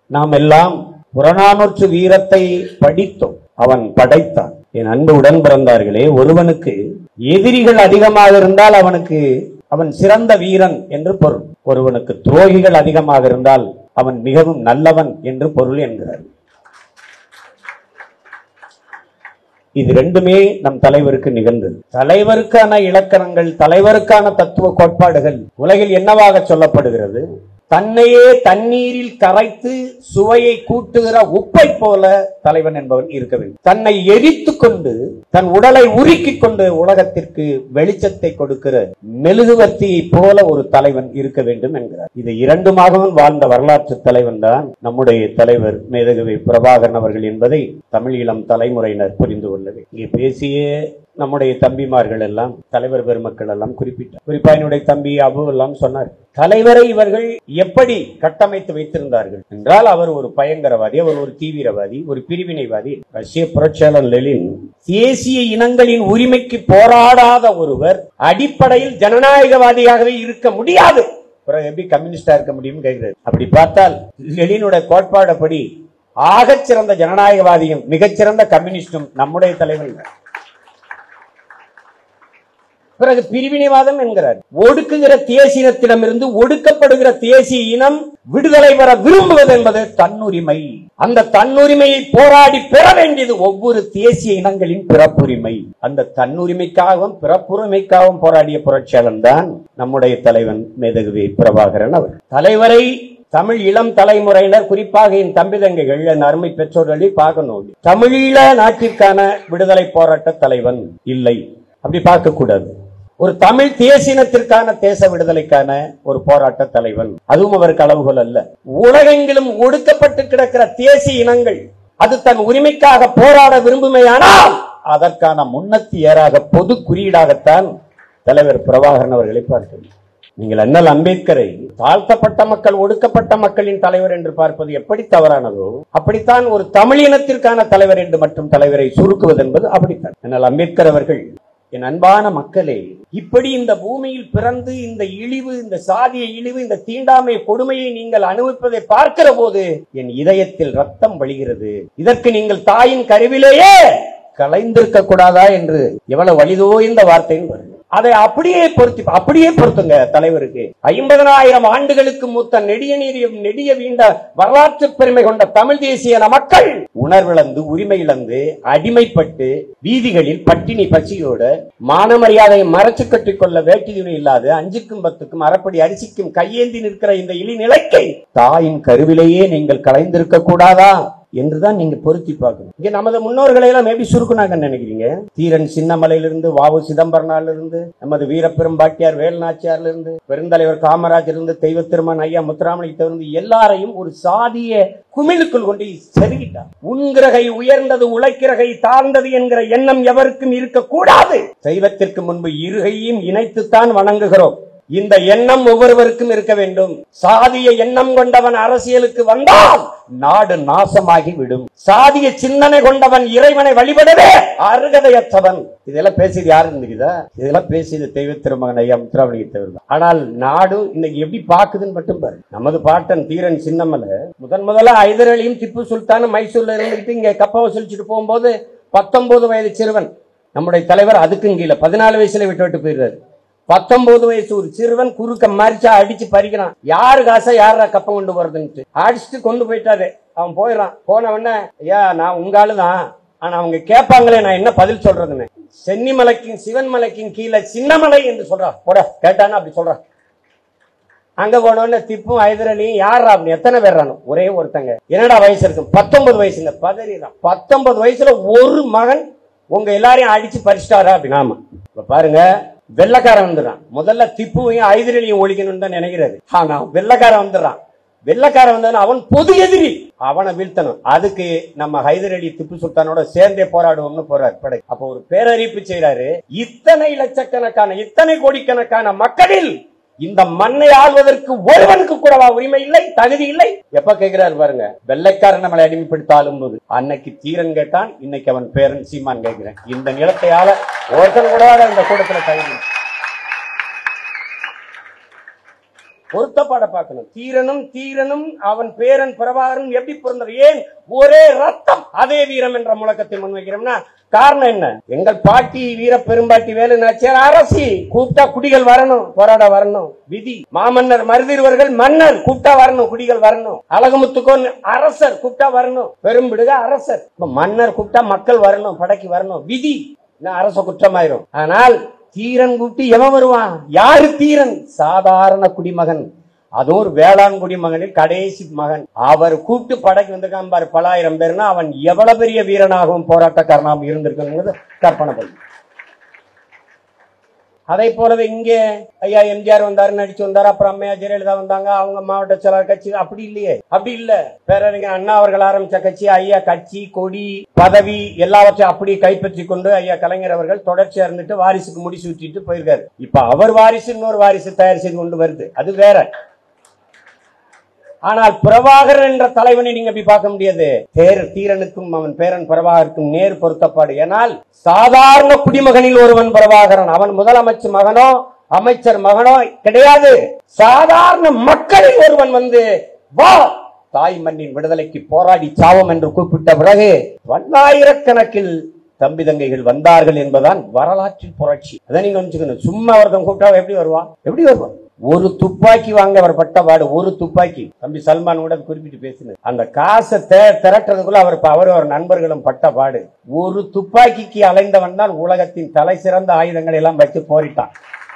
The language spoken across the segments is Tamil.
நாம் எல்லாம் புறநானூற்று வீரத்தை படித்தோம் அவன் படைத்தான் என் அன்பு உடன் பிறந்தார்களே ஒருவனுக்கு எதிரிகள் அதிகமாக இருந்தால் அவனுக்கு அவன் சிறந்த வீரன் என்று பொருள் ஒருவனுக்கு துரோகிகள் அதிகமாக இருந்தால் அவன் மிகவும் நல்லவன் என்று பொருள் என்கிறார் இது ரெண்டுமே நம் தலைவருக்கு நிகழ்ந்தது தலைவருக்கான இலக்கணங்கள் தலைவருக்கான தத்துவ கோட்பாடுகள் உலகில் என்னவாக சொல்லப்படுகிறது தன்னையே தண்ணீரில் கரைத்து சுவையை கூட்டுகிற உப்பை போல தலைவன் என்பவன் இருக்க வேண்டும் தன்னை எரித்து கொண்டு தன் உடலை உருக்கிக் கொண்டு உலகத்திற்கு வெளிச்சத்தை கொடுக்கிற மெழுகுவர்த்தியை போல ஒரு தலைவன் இருக்க வேண்டும் என்கிறார் இது இரண்டுமாகவும் வாழ்ந்த வரலாற்று தலைவன் தான் நம்முடைய தலைவர் மேதகவி பிரபாகரன் அவர்கள் என்பதை தமிழ் இளம் தலைமுறையினர் புரிந்து கொள்ளவே இங்கே பேசிய நம்முடைய தம்பிமார்கள் எல்லாம் தலைவர் பெருமக்கள் எல்லாம் குறிப்பிட்டார் குறிப்பா என்னுடைய தம்பி அபு எல்லாம் சொன்னார் தலைவரை இவர்கள் எப்படி கட்டமைத்து வைத்திருந்தார்கள் என்றால் அவர் ஒரு பயங்கரவாதி அவர் ஒரு தீவிரவாதி ஒரு பிரிவினைவாதி ரஷ்ய புரட்சியாளர் லெலின் தேசிய இனங்களின் உரிமைக்கு போராடாத ஒருவர் அடிப்படையில் ஜனநாயகவாதியாகவே இருக்க முடியாது பிறகு எப்படி கம்யூனிஸ்டா இருக்க முடியும் கேட்கிறது அப்படி பார்த்தால் லெலினுடைய கோட்பாடுப்படி ஆகச் சிறந்த ஜனநாயகவாதியும் மிகச்சிறந்த கம்யூனிஸ்டும் நம்முடைய தலைவர் தான். பிறகு பிரிவினைவாதம் என்கிறார் ஒடுக்குகிற தேசியத்திடமிருந்து ஒடுக்கப்படுகிற தேசிய இனம் விடுதலை பெற விரும்புவது என்பது தன்னுரிமை அந்த தன்னுரிமையை போராடி பெற வேண்டியது ஒவ்வொரு தேசிய இனங்களின் பிறப்புரிமை அந்த தன்னுரிமைக்காகவும் பிறப்புரிமைக்காகவும் போராடிய புரட்சியாளன் தான் நம்முடைய தலைவன் மேதகுவி பிரபாகரன் அவர் தலைவரை தமிழ் இளம் தலைமுறையினர் குறிப்பாக என் தம்பி தங்கைகள் என் அருமை பெற்றோர்களை பார்க்கணும் தமிழீழ நாட்டிற்கான விடுதலை போராட்ட தலைவன் இல்லை அப்படி பார்க்க கூடாது ஒரு தமிழ் தேசினத்திற்கான தேச விடுதலைக்கான ஒரு போராட்ட தலைவன் அதுவும் அவருக்கு அளவுகோல் அல்ல உலகெங்கிலும் ஒடுக்கப்பட்டு கிடக்கிற தேசிய இனங்கள் அது தன் உரிமைக்காக போராட விரும்புமையானால் அதற்கான முன்னத்தியராக பொது குறியீடாகத்தான் தலைவர் பிரபாகரன் அவர்களை பார்க்கிறேன் நீங்கள் அண்ணல் அம்பேத்கரை தாழ்த்தப்பட்ட மக்கள் ஒடுக்கப்பட்ட மக்களின் தலைவர் என்று பார்ப்பது எப்படி தவறானதோ அப்படித்தான் ஒரு தமிழினத்திற்கான தலைவர் என்று மட்டும் தலைவரை சுருக்குவது என்பது அப்படித்தான் அண்ணல் அம்பேத்கர் அவர்கள் என் அன்பான மக்களே இப்படி இந்த பூமியில் பிறந்து இந்த இழிவு இந்த சாதிய இழிவு இந்த தீண்டாமை கொடுமையை நீங்கள் அனுபவிப்பதை பார்க்கிற போது என் இதயத்தில் ரத்தம் வழிகிறது இதற்கு நீங்கள் தாயின் கருவிலேயே கலைந்திருக்க கூடாதா என்று எவ்வளவு வலிதோ இந்த வார்த்தைன்னு வருது அதை அப்படியே பொருத்தி அப்படியே பொருத்துங்க தலைவருக்கு ஐம்பதனாயிரம் ஆண்டுகளுக்கு மூத்த நெடிய நீரிய நெடிய வீண்ட வரலாற்று பெருமை கொண்ட தமிழ் தேசிய மக்கள் உணர்விழந்து உரிமை இழந்து அடிமைப்பட்டு வீதிகளில் பட்டினி பசியோடு மானமரியாதையை மறைச்சு கட்டிக் கொள்ள வேட்டி துணி இல்லாது அஞ்சுக்கும் பத்துக்கும் அரைப்படி அரிசிக்கும் கையேந்தி நிற்கிற இந்த இழிநிலைக்கை தாயின் கருவிலேயே நீங்கள் கலைந்திருக்க கூடாதா என்றுதான் நீங்க பொருத்தி பார்க்கணும் இங்க நமது முன்னோர்களை எல்லாம் எப்படி சுருக்குனாங்கன்னு நினைக்கிறீங்க தீரன் சின்னமலையிலிருந்து வாவு சிதம்பரனால இருந்து நமது வீரப்பெரும் பாட்டியார் வேலுநாச்சியார்ல இருந்து பெருந்தலைவர் காமராஜர் இருந்து தெய்வ திருமன் ஐயா முத்துராமலிங்கத்தை இருந்து எல்லாரையும் ஒரு சாதிய குமிழுக்குள் கொண்டு செருகிட்டார் உன்கிரகை உயர்ந்தது உழைக்கிறகை தாழ்ந்தது என்கிற எண்ணம் எவருக்கும் இருக்கக்கூடாது தெய்வத்திற்கு முன்பு இருகையும் இணைத்துத்தான் வணங்குகிறோம் இந்த எண்ணம் ஒவ்வொருவருக்கும் இருக்க வேண்டும் சாதிய எண்ணம் கொண்டவன் அரசியலுக்கு வந்தால் நாடு நாசமாகி விடும் சாதிய சிந்தனை கொண்டவன் இறைவனை வழிபடவே அருகதையற்றவன் இதெல்லாம் பேசியது யாரு இருந்துக்குதா இதெல்லாம் பேசியது தெய்வ திருமகன் ஐயா முத்துராமலிங்கத்தவர் தான் ஆனால் நாடு இன்னைக்கு எப்படி பாக்குதுன்னு மட்டும் பாரு நமது பாட்டன் தீரன் சின்னமலை முதன் முதல்ல ஹைதர் அலியும் திப்பு சுல்தானும் மைசூர்ல இருந்துகிட்டு இங்க கப்ப வசூலிச்சுட்டு போகும்போது பத்தொன்பது வயது சிறுவன் நம்முடைய தலைவர் அதுக்கும் கீழே பதினாலு வயசுல விட்டு விட்டு போயிடுறாரு பத்தொன்பது வயசு ஒரு சிறுவன் குறுக்க மறிச்சா அடிச்சு பறிக்கிறான் யாரு காசை யாரா கப்பம் கொண்டு போறதுன்ட்டு அடிச்சுட்டு கொண்டு போயிட்டாரு அவன் போயிடறான் போன உடனே ஐயா நான் உங்க ஆளுதான் ஆனா அவங்க கேட்பாங்களே நான் என்ன பதில் சொல்றதுன்னு சென்னிமலைக்கும் சிவன் மலைக்கும் கீழே சின்னமலை என்று சொல்றா போட கேட்டானா அப்படி சொல்றான் அங்க போன உடனே திப்பும் ஹைதரலியும் யாரா அப்படி எத்தனை பேர் ஒரே ஒருத்தங்க என்னடா வயசு இருக்கும் பத்தொன்பது வயசுங்க பதறிதான் பத்தொன்பது வயசுல ஒரு மகன் உங்க எல்லாரையும் அடிச்சு பறிச்சிட்டாரா அப்படின்னு ஆமா இப்ப பாருங்க வெள்ளக்காரன் வந்துடுறான் முதல்ல திப்புவையும் ஐதிரலியும் ஒழிக்கணும்னு தான் நினைக்கிறாரு ஆனா வெள்ளக்காரன் வந்துடுறான் வெள்ளக்காரன் வந்தான் அவன் பொது எதிரி அவனை வீழ்த்தணும் அதுக்கு நம்ம ஹைதர் அலி திப்பு சுல்தானோட சேர்ந்தே போராடுவோம்னு போறாரு படை அப்போ ஒரு பேரறிவிப்பு செய்யறாரு இத்தனை லட்சக்கணக்கான இத்தனை கோடிக்கணக்கான மக்களில் இந்த மண்ணை ஆள்வதற்கு ஒருவனுக்கு கூடவா உரிமை இல்லை தகுதி இல்லை எப்ப கேட்கிறாரு பாருங்க வெள்ளைக்காரன் நம்மளை அடிமைப்படுத்தாலும் போது அன்னைக்கு தீரன் கேட்டான் இன்னைக்கு அவன் பேரன் சீமான் கேட்கிறேன் இந்த நிலத்தை ஆள ஒருத்தன் கூட இந்த கூட்டத்துல தகுதி இல்லை. பொருத்தப்பாட பார்க்கணும் தீரனும் தீரனும் அவன் பேரன் பிரபாகரன் எப்படி பிறந்தவர் ஏன் ஒரே ரத்தம் அதே வீரம் என்ற முழக்கத்தை முன்வைக்கிறோம்னா காரணம் என்ன எங்கள் பாட்டி வீர பெரும்பாட்டி வேலு நாச்சியார் அரசி கூப்பிட்டா குடிகள் வரணும் போராட வரணும் விதி மாமன்னர் மருதிருவர்கள் மன்னர் கூப்பிட்டா வரணும் குடிகள் வரணும் அழகுமுத்துக்கோன் அரசர் கூப்பிட்டா வரணும் பெரும்பிடுக அரசர் இப்ப மன்னர் கூப்பிட்டா மக்கள் வரணும் படைக்கு வரணும் விதி இன்னும் அரச குற்றமாயிரும் ஆனால் தீரன் கூப்பிட்டு எவன் வருவான் யாரு தீரன் சாதாரண குடிமகன் அது ஒரு வேளாண் குடிமகனில் கடைசி மகன் அவர் கூப்பிட்டு படைக்கு வந்திருக்கான் பாரு பலாயிரம் பேர்னா அவன் எவ்வளவு பெரிய வீரனாகவும் போராட்டக்காரனாகவும் இருந்திருக்கணுங்கிறது கற்பனை பண்ணு அதே போலவே இங்கே ஐயா எம்ஜிஆர் வந்தாரு நடிச்சு வந்தாரு அப்புறம் அம்மையா ஜெயலலிதா வந்தாங்க அவங்க மாவட்ட செயலாளர் கட்சி அப்படி இல்லையே அப்படி இல்ல பேரறிஞர் அண்ணா அவர்கள் ஆரம்பிச்ச கட்சி ஐயா கட்சி கொடி பதவி எல்லாவற்றையும் அப்படி கைப்பற்றி கொண்டு ஐயா கலைஞர் அவர்கள் தொடர்ச்சியா இருந்துட்டு வாரிசுக்கு முடிச்சு விட்டுட்டு போயிருக்காரு இப்ப அவர் வாரிசு இன்னொரு வாரிசு தயார் செய்து கொண்டு வருது அது வேற ஆனால் பிரபாகரன் என்ற தலைவனை நீங்க அப்படி பார்க்க முடியாது தேர் தீரனுக்கும் அவன் பேரன் பிரபாகருக்கும் நேர் பொருத்தப்பாடு ஏனால் சாதாரண குடிமகனில் ஒருவன் பிரபாகரன் அவன் முதலமைச்சர் மகனோ அமைச்சர் மகனோ கிடையாது சாதாரண மக்களில் ஒருவன் வந்து வா தாய் மண்ணின் விடுதலைக்கு போராடி சாவம் என்று கூப்பிட்ட பிறகு பல்லாயிரக்கணக்கில் தம்பி தங்கைகள் வந்தார்கள் என்பதுதான் வரலாற்றில் புரட்சி அதை நீங்க நினைச்சுக்கணும் சும்மா ஒருத்தன் கூப்பிட்டா எப்படி வருவான் எப்படி வருவான் ஒரு துப்பாக்கி வாங்க அவர் பட்ட பாடு ஒரு துப்பாக்கி தம்பி சல்மான் கூட குறிப்பிட்டு பேசினது அந்த காசை தே- திரட்டுறதுக்குள்ள அவர் அவர் அவர் நண்பர்களும் பட்ட பாடு ஒரு துப்பாக்கிக்கு அலைந்தவன் தான் உலகத்தின் தலை சிறந்த ஆயுதங்களை எல்லாம் வச்சு போரிட்டான்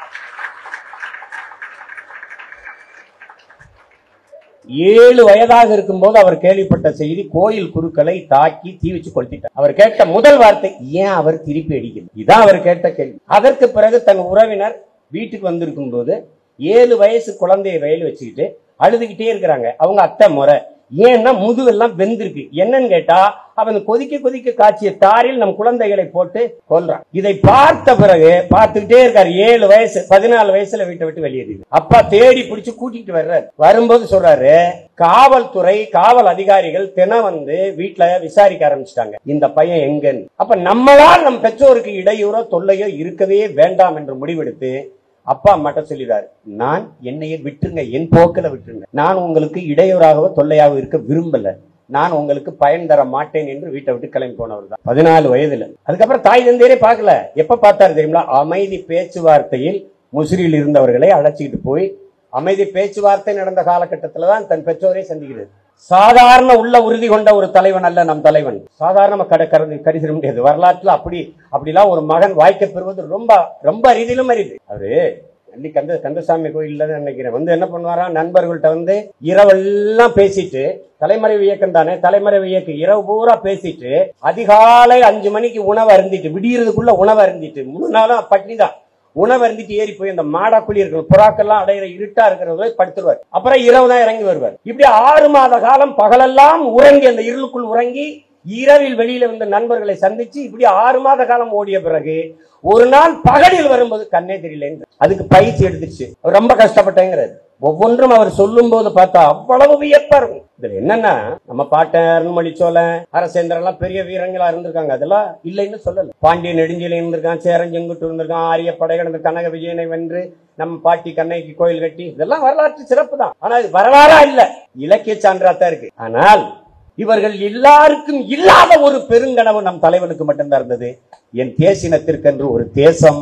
ஏழு வயதாக இருக்கும்போது அவர் கேள்விப்பட்ட செய்தி கோயில் குருக்களை தாக்கி தீ வச்சு கொளுத்திட்டார் அவர் கேட்ட முதல் வார்த்தை ஏன் அவர் திருப்பி அடிக்கல இதான் அவர் கேட்ட கேள்வி அதற்கு பிறகு தன் உறவினர் வீட்டுக்கு வந்திருக்கும் போது ஏழு வயசு குழந்தையை வயல் வச்சுக்கிட்டு அழுதுகிட்டே இருக்கிறாங்க அவங்க அத்தை முறை ஏன்னா முதுகெல்லாம் வெந்திருக்கு என்னன்னு கேட்டா அவன் கொதிக்க கொதிக்க காய்ச்சிய தாரில் நம் குழந்தைகளை போட்டு கொல்றான் இதை பார்த்த பிறகு பார்த்துக்கிட்டே இருக்காரு ஏழு வயசு பதினாலு வயசுல வீட்டை விட்டு வெளியேறிது அப்பா தேடி பிடிச்சு கூட்டிட்டு வர்றாரு வரும்போது சொல்றாரு காவல்துறை காவல் அதிகாரிகள் தினம் வந்து வீட்டுல விசாரிக்க ஆரம்பிச்சிட்டாங்க இந்த பையன் எங்கன்னு அப்ப நம்மளால் நம் பெற்றோருக்கு இடையூறோ தொல்லையோ இருக்கவே வேண்டாம் என்று முடிவெடுத்து அப்பா அம்மாட்ட சொல்லிடுறாரு நான் என்னையே விட்டுருங்க என் போக்கில விட்டுருங்க நான் உங்களுக்கு இடையூறாகவோ தொல்லையாகவோ இருக்க விரும்பல நான் உங்களுக்கு பயன் தர மாட்டேன் என்று வீட்டை விட்டு கிளம்பி போனவர் தான் பதினாலு வயதுல அதுக்கப்புறம் தாய் தந்தையரே பார்க்கல எப்ப பார்த்தாரு தெரியுங்களா அமைதி பேச்சுவார்த்தையில் முசிறியில் இருந்தவர்களை அழைச்சிக்கிட்டு போய் அமைதி பேச்சுவார்த்தை நடந்த காலகட்டத்தில் தான் தன் பெற்றோரை சந்திக்கிறது சாதாரண உள்ள உறுதி கொண்ட ஒரு தலைவன் அல்ல நம் தலைவன் சாதாரண கடை கருதி கருதிட முடியாது வரலாற்றுல அப்படி அப்படிலாம் ஒரு மகன் வாய்க்க பெறுவது ரொம்ப ரொம்ப அரிதிலும் அரிது அவரு அன்னி கந்த கந்தசாமி கோயில்ல தான் நினைக்கிறேன் வந்து என்ன பண்ணுவாரா நண்பர்கள்ட்ட வந்து இரவெல்லாம் பேசிட்டு தலைமறைவு இயக்கம் தானே தலைமறைவு இயக்கம் இரவு பூரா பேசிட்டு அதிகாலை அஞ்சு மணிக்கு உணவு அருந்திட்டு விடியறதுக்குள்ள உணவு அருந்திட்டு மூணு நாளும் பட்டினி தான் உணவு அருந்திட்டு ஏறி போய் அந்த மாடாக்குழி இருக்கிற புறாக்கெல்லாம் அடையிற இருட்டா இருக்கிறவங்க படுத்துருவார் அப்புறம் இரவு தான் இறங்கி வருவார் இப்படி ஆறு மாத காலம் பகலெல்லாம் உறங்கி அந்த இருளுக்குள் உறங்கி இரவில் வெளியில வந்த நண்பர்களை சந்திச்சு இப்படி ஆறு மாத காலம் ஓடிய பிறகு ஒரு நாள் பகலில் வரும்போது கண்ணே தெரியல அதுக்கு பயிற்சி எடுத்துச்சு அவர் ரொம்ப கஷ்டப்பட்டேங்கிறாரு ஒவ்வொன்றும் அவர் சொல்லும் போது பார்த்தா அவ்வளவு வியப்பா இருக்கும் இதுல என்னன்னா நம்ம பாட்டன் அருண்மொழி சோழன் அரசேந்திரன் எல்லாம் பெரிய வீரங்களா இருந்திருக்காங்க அதெல்லாம் இல்லைன்னு சொல்லல பாண்டியன் நெடுஞ்செழியன் இருந்திருக்கான் சேரன் செங்குட்டு இருந்திருக்கான் ஆரிய படைகள் கனக விஜயனை வென்று நம்ம பாட்டி கண்ணைக்கு கோயில் கட்டி இதெல்லாம் வரலாற்று சிறப்பு தான் ஆனா இது வரலாறா இல்ல இலக்கிய சான்றா தான் இருக்கு ஆனால் இவர்கள் எல்லாருக்கும் இல்லாத ஒரு பெருங்கனவு நம் தலைவனுக்கு மட்டும்தான் இருந்தது என் தேசினத்திற்கென்று ஒரு தேசம்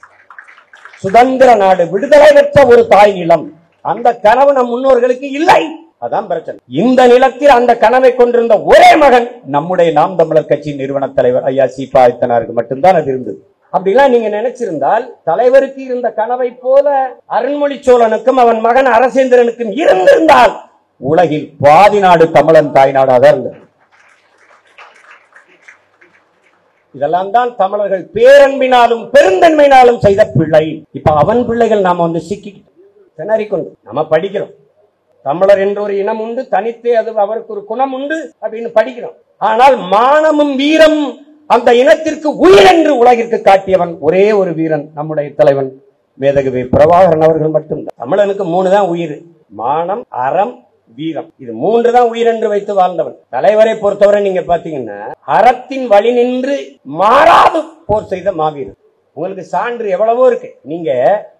சுதந்திர நாடு விடுதலை பெற்ற ஒரு தாய் நிலம் அந்த கனவு நம் முன்னோர்களுக்கு இல்லை அதான் பிரச்சனை இந்த நிலத்தில் அந்த கனவை கொண்டிருந்த ஒரே மகன் நம்முடைய நாம் தமிழர் கட்சியின் நிறுவன தலைவர் ஐயா சீபா ஆதித்தனாருக்கு மட்டும்தான் அது இருந்தது அப்படிலாம் நீங்க நினைச்சிருந்தால் தலைவருக்கு இருந்த கனவை போல அருண்மொழி சோழனுக்கும் அவன் மகன் அரசேந்திரனுக்கும் இருந்திருந்தால் உலகில் பாதி நாடு தமிழன் தாய்நாடாக இருந்தது இதெல்லாம் தான் தமிழர்கள் பேரன்பினாலும் பெருந்தன்மையினாலும் செய்த பிள்ளை இப்ப அவன் பிள்ளைகள் நாம வந்து சிக்கி திணறிக்கொண்டு நம்ம படிக்கிறோம் தமிழர் என்ற ஒரு இனம் உண்டு தனித்தே அது அவருக்கு ஒரு குணம் உண்டு அப்படின்னு படிக்கிறோம் ஆனால் மானமும் வீரம் அந்த இனத்திற்கு உயிர் என்று உலகிற்கு காட்டியவன் ஒரே ஒரு வீரன் நம்முடைய தலைவன் மேதகவி பிரபாகரன் அவர்கள் மட்டும்தான் தமிழனுக்கு மூணு தான் உயிர் மானம் அறம் வீரம் இது மூன்று தான் உயிர் என்று வைத்து வாழ்ந்தவன் தலைவரை பொறுத்தவரை நீங்க பாத்தீங்கன்னா அறத்தின் வழி நின்று மாறாது போர் செய்த மாவீரன் உங்களுக்கு சான்று எவ்வளவோ இருக்கு நீங்க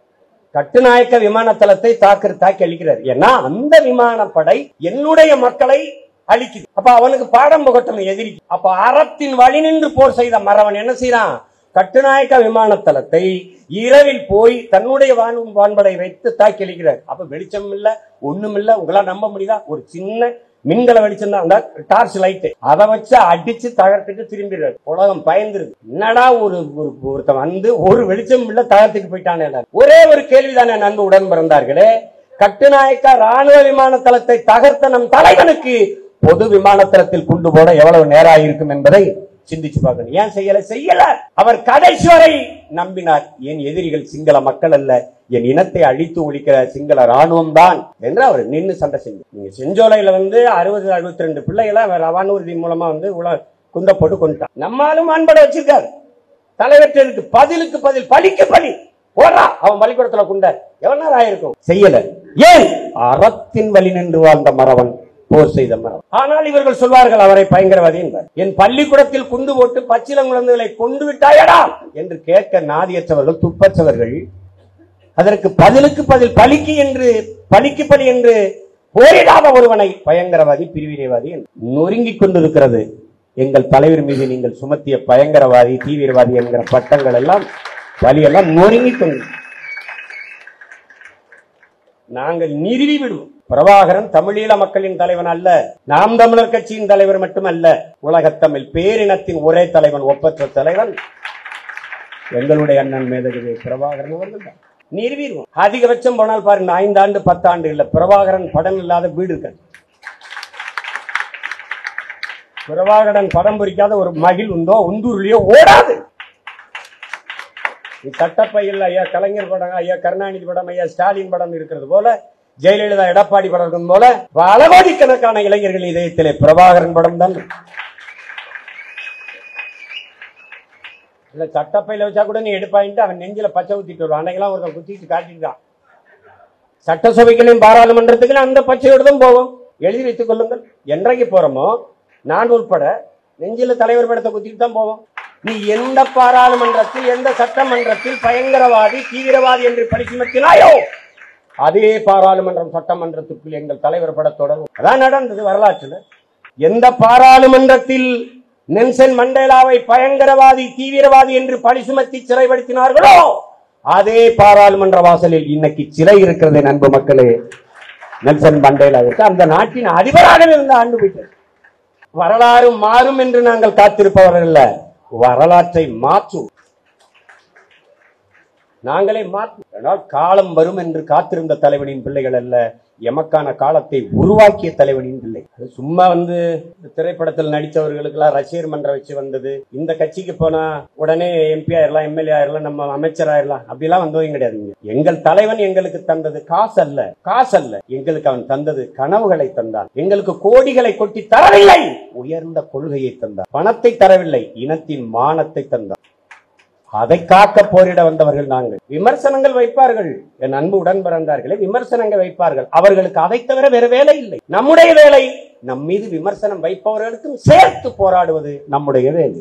கட்டுநாயக்க விமானத்தளத்தை தாக்கு தாக்கி அழிக்கிறார் ஏன்னா அந்த விமானப்படை என்னுடைய மக்களை அழிக்குது அப்ப அவனுக்கு பாடம் புகட்டணும் எதிரிக்கு அப்ப அறத்தின் வழி நின்று போர் செய்த மறவன் என்ன செய்யறான் கட்டுநாயக்க விமானத்தளத்தை இரவில் போய் தன்னுடைய வான் வான்படை வைத்து தாக்கி அழிக்கிறார் அப்ப வெளிச்சம் இல்ல ஒண்ணும் இல்ல உங்களால நம்ப முடியுதா ஒரு சின்ன மின்கல வெளிச்சம் தான் அந்த டார்ச் லைட் அதை வச்சு அடிச்சு தகர்த்துட்டு திரும்பிடுறாரு உலகம் பயந்துருது என்னடா ஒரு ஒரு ஒருத்தன் வந்து ஒரு வெளிச்சம் இல்ல தகர்த்துட்டு போயிட்டானே எல்லாரும். ஒரே ஒரு கேள்விதானே நன்கு உடன் பிறந்தார்களே கட்டுநாயக்கா ராணுவ விமான தளத்தை தகர்த்த நம் தலைவனுக்கு பொது விமானத்தளத்தில் குண்டு போட எவ்வளவு நேரம் ஆயிருக்கும் என்பதை சிந்திச்சு பார்க்கணும் ஏன் செய்யல செய்யல அவர் கடைசி வரை நம்பினார் என் எதிரிகள் சிங்கள மக்கள் அல்ல என் இனத்தை அழித்து ஒழிக்கிற சிங்கள ராணுவம் தான் என்று அவர் நின்னு சண்டை செஞ்சார் நீங்க செஞ்சோலையில வந்து அறுபது அறுபத்தி ரெண்டு பிள்ளைகளை அவர் வானூர்தி மூலமா வந்து உல குந்த போட்டு கொண்டுட்டான் நம்மாலும் மாண்பட வச்சிருக்காரு தலைவற்றிற்கு பதிலுக்கு பதில் பலிக்கு பலி போடுறா அவன் பள்ளிக்கூடத்துல குண்ட எவ்வளவு நேரம் ஆயிருக்கும் செய்யல ஏன் அறத்தின் வழி நின்று வாழ்ந்த மறவன் போர் செய்த மரம் ஆனால் இவர்கள் சொல்வார்கள் அவரை பயங்கரவாதி என்பார் என் பள்ளிக்கூடத்தில் குண்டு போட்டு பச்சிலம் குழந்தைகளை கொண்டு விட்டாயடா என்று கேட்க நாதியற்றவர்கள் துப்பற்றவர்கள் அதற்கு பதிலுக்கு பதில் பலிக்கு என்று பலிக்கு பலி என்று போரிடாத ஒருவனை பயங்கரவாதி பிரிவினைவாதி என்று நொறுங்கிக் கொண்டிருக்கிறது எங்கள் தலைவர் மீது நீங்கள் சுமத்திய பயங்கரவாதி தீவிரவாதி என்கிற பட்டங்கள் எல்லாம் வலியெல்லாம் நொறுங்கிக் கொண்டு நாங்கள் நிறுவி விடுவோம் பிரபாகரன் தமிழீழ மக்களின் தலைவன் அல்ல நாம் தமிழர் கட்சியின் தலைவர் மட்டுமல்ல உலகத்தமிழ் பேரினத்தின் ஒரே தலைவன் ஒப்பற்ற தலைவன் எங்களுடைய அண்ணன் மேதகவி பிரபாகரன் அவர்கள் தான் நிறுவிடுவோம் அதிகபட்சம் போனால் பாருங்க ஐந்தாண்டு பத்தாண்டு இல்ல பிரபாகரன் படம் இல்லாத வீடு இருக்காது பிரபாகரன் படம் பொறிக்காத ஒரு மகிழ் உண்டோ உந்தூர்லயோ ஓடாது சட்டப்பையில் ஐயா கலைஞர் படம் ஐயா கருணாநிதி படம் ஐயா ஸ்டாலின் படம் இருக்கிறது போல ஜெயலலிதா எடப்பாடி படம் இருக்கும் போல பல கோடிக்கணக்கான இளைஞர்கள் இதயத்திலே பிரபாகரன் படம் தான் இருக்கு. இல்ல சட்டப்பையில வச்சா கூட நீ எடுப்பாயின்ட்டு அவன் நெஞ்சில பச்சை ஊத்திட்டு வருவான் அன்னைக்கெல்லாம் ஒருத்தன் குத்திட்டு காட்டிட்டான் சட்டசபைகளையும் பாராளுமன்றத்துக்கு அந்த பச்சையோடு தான் போவோம் எழுதி வைத்துக் கொள்ளுங்கள் என்றைக்கு போறோமோ நான் உட்பட நெஞ்சில தலைவர் படத்தை குத்திட்டு தான் போவோம் நீ எந்த பாராளுமன்றத்தில் எந்த சட்டமன்றத்தில் பயங்கரவாதி தீவிரவாதி என்று பரிசுமத்தினாயோ அதே பாராளுமன்றம் சட்டமன்றத்துக்குள் எங்கள் தலைவர் படத்தோட அதான் நடந்தது வரலாற்றுல எந்த பாராளுமன்றத்தில் நெல்சன் மண்டேலாவை பயங்கரவாதி தீவிரவாதி என்று பழி சுமத்தி சிறைப்படுத்தினார்களோ அதே பாராளுமன்ற வாசலில் இன்னைக்கு சிலை இருக்கிறது நண்பு மக்களே நெல்சன் மண்டேலாவிற்கு அந்த நாட்டின் அதிபராக இருந்த ஆண்டு விட்டது வரலாறு மாறும் என்று நாங்கள் காத்திருப்பவர்கள் அல்ல வரலாற்றை மாற்றும் நாங்களே மாற்றும் ஆனால் காலம் வரும் என்று காத்திருந்த தலைவனின் பிள்ளைகள் அல்ல எமக்கான காலத்தை உருவாக்கிய தலைவனின் பிள்ளை அது சும்மா வந்து திரைப்படத்தில் நடித்தவர்களுக்கெல்லாம் ரசிகர் மன்றம் வச்சு வந்தது இந்த கட்சிக்கு போனா உடனே எம்பி ஆயிரலாம் எம்எல்ஏ ஆயிரலாம் நம்ம அமைச்சர் ஆயிரலாம் அப்படிலாம் வந்தவங்க கிடையாது இங்க. எங்கள் தலைவன் எங்களுக்கு தந்தது காசு அல்ல காசு அல்ல எங்களுக்கு அவன் தந்தது கனவுகளை தந்தான் எங்களுக்கு கோடிகளை கொட்டி தரவில்லை உயர்ந்த கொள்கையை தந்தான் பணத்தை தரவில்லை இனத்தின் மானத்தை தந்தான் அதை காக்க போரிட வந்தவர்கள் நாங்கள் விமர்சனங்கள் வைப்பார்கள் என் அன்பு உடன் பிறந்தார்களே விமர்சனங்கள் வைப்பார்கள் அவர்களுக்கு அதை தவிர வேற வேலை இல்லை நம்முடைய வேலை நம் மீது விமர்சனம் வைப்பவர்களுக்கும் சேர்த்து போராடுவது நம்முடைய வேலை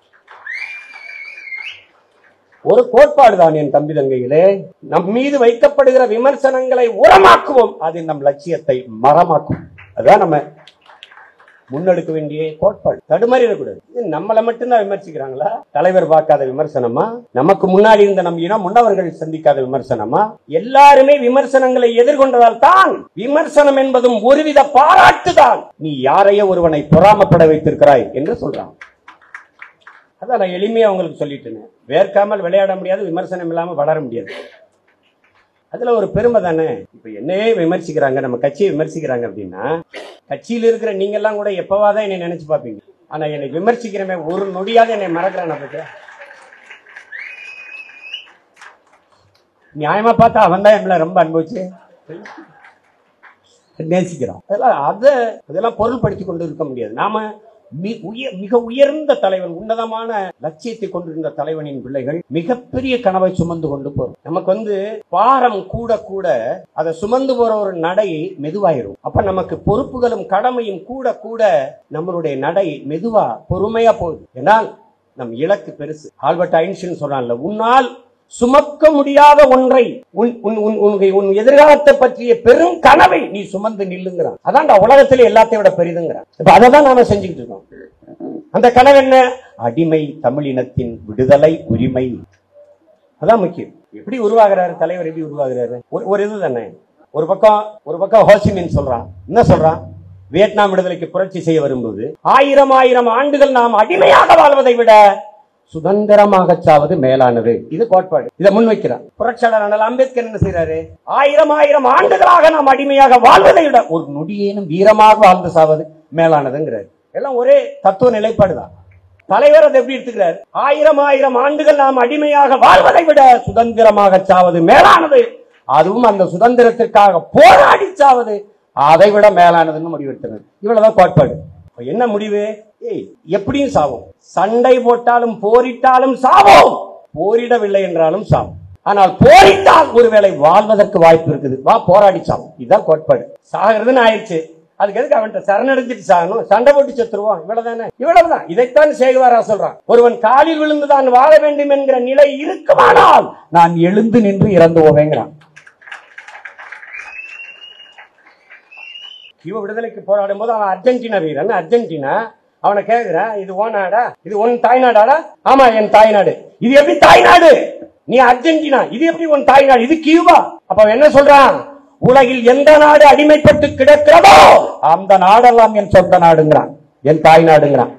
ஒரு கோட்பாடு தான் என் தம்பி தங்கைகளே நம் மீது வைக்கப்படுகிற விமர்சனங்களை உரமாக்குவோம் அது நம் லட்சியத்தை மரமாக்கும் அதான் நம்ம முன்னெடுக்க வேண்டிய கோட்பாடு தடுமாறிடக்கூடாது இது நம்மளை மட்டும்தான் விமர்சிக்கிறாங்களா தலைவர் பார்க்காத விமர்சனமா நமக்கு முன்னாடி இருந்த நம் இனம் முன்னவர்கள் சந்திக்காத விமர்சனமா எல்லாருமே விமர்சனங்களை எதிர்கொண்டதால் தான் விமர்சனம் என்பதும் ஒருவித பாராட்டு தான் நீ யாரையோ ஒருவனை பொறாமப்பட வைத்திருக்கிறாய் என்று சொல்றான் அதான் நான் எளிமையா உங்களுக்கு சொல்லிட்டேன் வேர்க்காமல் விளையாட முடியாது விமர்சனம் இல்லாம வளர முடியாது அதுல ஒரு பெருமை தானே இப்ப என்னையே விமர்சிக்கிறாங்க நம்ம கட்சியை விமர்சிக்கிறாங்க அப்படின்னா கட்சியில இருக்கிற நீங்க எல்லாம் கூட எப்பவாதான் என்னை நினைச்சு பார்ப்பீங்க ஆனா என்னை விமர்சிக்கிறவன் ஒரு நொடியாவது என்னை மறக்கிறான் பத்தி நியாயமா பார்த்தா அவன் தான் எங்களை ரொம்ப அனுபவிச்சு நேசிக்கிறான் அதெல்லாம் அதை அதெல்லாம் பொருள்படுத்தி கொண்டு இருக்க முடியாது நாம மி- உய- மிக உயர்ந்த தலைவன் உன்னதமான லட்சியத்தை கொண்டிருந்த தலைவனின் பிள்ளைகள் மிகப்பெரிய கனவை சுமந்து கொண்டு போறோம் நமக்கு வந்து பாரம் கூட கூட அதை சுமந்து போற ஒரு நடை மெதுவாயிரும் அப்ப நமக்கு பொறுப்புகளும் கடமையும் கூட கூட நம்மளுடைய நடை மெதுவா பொறுமையா போகுது ஏன்னால் நம் இலக்கு பெருசு ஆல்பர்ட் ஐன்ஸ்டீன் சொன்னான்ல உன்னால் சுமக்க முடியாத ஒன்றை உன் உன் உன் உன் உன் எதிர்காலத்தை பற்றிய பெரும் கனவை நீ சுமந்து நில்லுங்கிறான் அதான்டா உலகத்திலே எல்லாத்தையும் விட பெரிதுங்கிறான் இப்ப அதை தான் நாம செஞ்சுக்கிட்டு இருக்கோம் அந்த கனவு என்ன அடிமை தமிழினத்தின் விடுதலை உரிமை அதான் முக்கியம் எப்படி உருவாகிறாரு தலைவர் எப்படி உருவாகிறாரு ஒரு ஒரு இது தானே ஒரு பக்கம் ஒரு பக்கம் ஹோசிமின் சொல்றான் என்ன சொல்றான் வியட்நாம் விடுதலைக்கு புரட்சி செய்ய வரும்போது ஆயிரம் ஆயிரம் ஆண்டுகள் நாம் அடிமையாக வாழ்வதை விட சுதந்திரமாக சாவது மேலானது இது கோட்பாடு இதை முன்வைக்கிறார் புரட்சியாளர் அண்ணல் அம்பேத்கர் என்ன செய்யறாரு ஆயிரம் ஆயிரம் ஆண்டுகளாக நாம் அடிமையாக வாழ்வதை விட ஒரு நொடியேனும் வீரமாக வாழ்ந்து சாவது மேலானதுங்கிறார் எல்லாம் ஒரே தத்துவ நிலைப்பாடுதான் தலைவர் அதை எப்படி எடுத்துக்கிறார் ஆயிரம் ஆயிரம் ஆண்டுகள் நாம் அடிமையாக வாழ்வதை விட சுதந்திரமாக சாவது மேலானது அதுவும் அந்த சுதந்திரத்திற்காக போராடி சாவது அதை விட மேலானதுன்னு முடிவெடுத்தனர் இவ்வளவுதான் கோட்பாடு அப்ப என்ன முடிவு ஏய் எப்படியும் சாவோம் சண்டை போட்டாலும் போரிட்டாலும் சாவோம் போரிடவில்லை என்றாலும் சாவோம் ஆனால் போரிட்டால் ஒருவேளை வாழ்வதற்கு வாய்ப்பு இருக்குது வா போராடி சாவோம் இதுதான் கோட்பாடு சாகிறதுன்னு ஆயிடுச்சு அதுக்கு எதுக்கு அவன்கிட்ட சரணடைஞ்சிட்டு சாகணும் சண்டை போட்டு செத்துருவோம் இவ்வளவுதானே இவ்வளவுதான் இதைத்தான் சேகுவாரா சொல்றான் ஒருவன் காலில் விழுந்துதான் வாழ வேண்டும் என்கிற நிலை இருக்குமானால் நான் எழுந்து நின்று இறந்து போவேங்கிறான் இவ விடுதலைக்கு போராடும் போது அவன் அர்ஜென்டினா வீரன் அர்ஜென்டினா அவனை கேக்குறான் இது ஓ நாடா இது உன் தாய்நாடாடா ஆமா என் தாய்நாடு இது எப்படி தாய்நாடு நீ அர்ஜென்டினா இது எப்படி உன் தாய்நாடு இது கியூபா அப்ப அவன் என்ன சொல்றான் உலகில் எந்த நாடு அடிமைப்பட்டு கிடக்கிறதோ அந்த நாடெல்லாம் என் சொந்த நாடுங்கிறான் என் தாய்நாடுங்கிறான்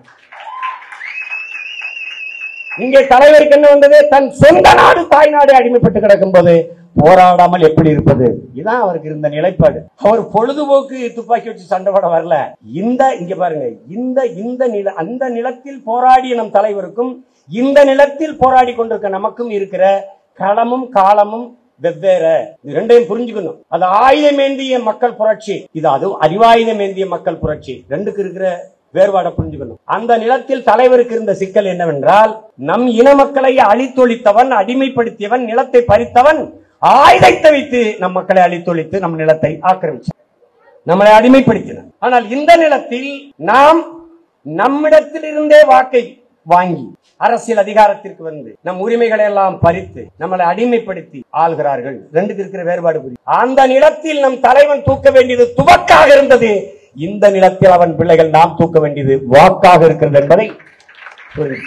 இங்கே தலைவருக்கு என்ன வந்தது தன் சொந்த நாடு தாய்நாடு அடிமைப்பட்டு கிடக்கும் போது போராடாமல் எப்படி இருப்பது இதான் அவருக்கு இருந்த நிலைப்பாடு அவர் பொழுதுபோக்கு துப்பாக்கி வச்சு சண்டை போட வரல இந்த இங்க பாருங்க இந்த இந்த நில அந்த நிலத்தில் போராடிய நம் தலைவருக்கும் இந்த நிலத்தில் போராடி கொண்டிருக்க நமக்கும் இருக்கிற களமும் காலமும் வெவ்வேறு இது ரெண்டையும் புரிஞ்சுக்கணும் அது ஆயுதம் ஏந்திய மக்கள் புரட்சி இது அது அறிவாயுதம் ஏந்திய மக்கள் புரட்சி ரெண்டுக்கு இருக்கிற வேறுபாடை புரிஞ்சுக்கணும் அந்த நிலத்தில் தலைவருக்கு இருந்த சிக்கல் என்னவென்றால் நம் இன மக்களை அழித்தொழித்தவன் அடிமைப்படுத்தியவன் நிலத்தை பறித்தவன் ஆயுதத்தை வைத்து நம் மக்களை அழித்தொழித்து நம் நிலத்தை ஆக்கிரமிச்சான் நம்மளை அடிமைப்படுத்தினான் ஆனால் இந்த நிலத்தில் நாம் நம்மிடத்திலிருந்தே வாக்கை வாங்கி அரசியல் அதிகாரத்திற்கு வந்து நம் உரிமைகளை எல்லாம் பறித்து நம்மளை அடிமைப்படுத்தி ஆள்கிறார்கள் ரெண்டுக்கு இருக்கிற வேறுபாடு புரியும் அந்த நிலத்தில் நம் தலைவன் தூக்க வேண்டியது துவக்காக இருந்தது இந்த நிலத்தில் அவன் பிள்ளைகள் நாம் தூக்க வேண்டியது வாக்காக இருக்கிறது என்பதை புரிந்து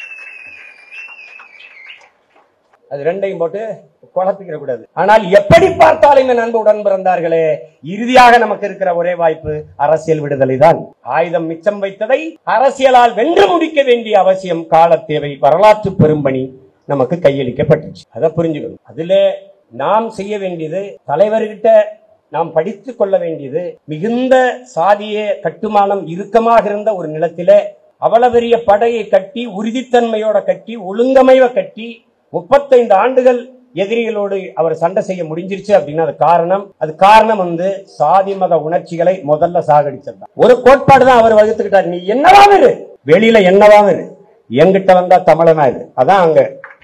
அது ரெண்டையும் போட்டு குழப்பிக்கிற கூடாது ஆனால் எப்படி பார்த்தாலும் என் அன்பு உடன் பிறந்தார்களே இறுதியாக நமக்கு இருக்கிற ஒரே வாய்ப்பு அரசியல் விடுதலை தான் ஆயுதம் மிச்சம் வைத்ததை அரசியலால் வென்று முடிக்க வேண்டிய அவசியம் கால தேவை வரலாற்று பெரும்பணி நமக்கு கையளிக்கப்பட்டுச்சு அதை புரிஞ்சுக்கணும் அதுல நாம் செய்ய வேண்டியது தலைவர்கிட்ட நாம் படித்துக் கொள்ள வேண்டியது மிகுந்த சாதிய கட்டுமானம் இறுக்கமாக இருந்த ஒரு நிலத்திலே அவ்வளவு பெரிய படையை கட்டி உறுதித்தன்மையோட கட்டி ஒழுங்கமைவ கட்டி முப்பத்தைந்து ஆண்டுகள் எதிரிகளோடு அவர் சண்டை செய்ய முடிஞ்சிருச்சு அப்படின்னா அது காரணம் அது காரணம் வந்து சாதி மத உணர்ச்சிகளை முதல்ல சாகடிச்சது ஒரு கோட்பாடு தான் அவர் வகுத்துக்கிட்டார் நீ என்னவாம் இரு வெளியில என்னவாம் இரு எங்கிட்ட வந்தா தமிழனா இரு அதான் அங்க